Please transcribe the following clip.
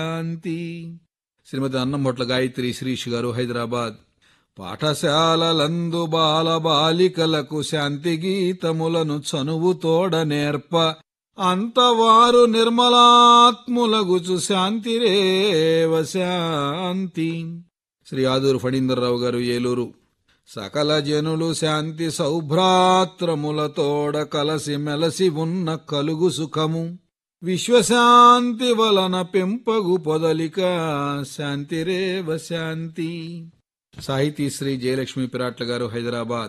శాంతి శ్రీమతి అన్నంబొట్ల గాయత్రి శ్రీష్ గారు హైదరాబాద్ పాఠశాలలందు బాల బాలికలకు శాంతి గీతములను చనువు తోడ నేర్ప అంతవారు నిర్మలాత్ములగుచు శాంతిరేవ శాంతి శ్రీ ఆదూరు ఫణీందర్రావు గారు ఏలూరు సకల జనులు శాంతి సౌభ్రాత్రములతోడ కలసి మెలసి ఉన్న కలుగు సుఖము విశ్వశాంతి వలన పెంపగు పొదలిక శాంతిరేవ శాంతి సాహితీ శ్రీ జయలక్ష్మి పిరాట్ల గారు హైదరాబాద్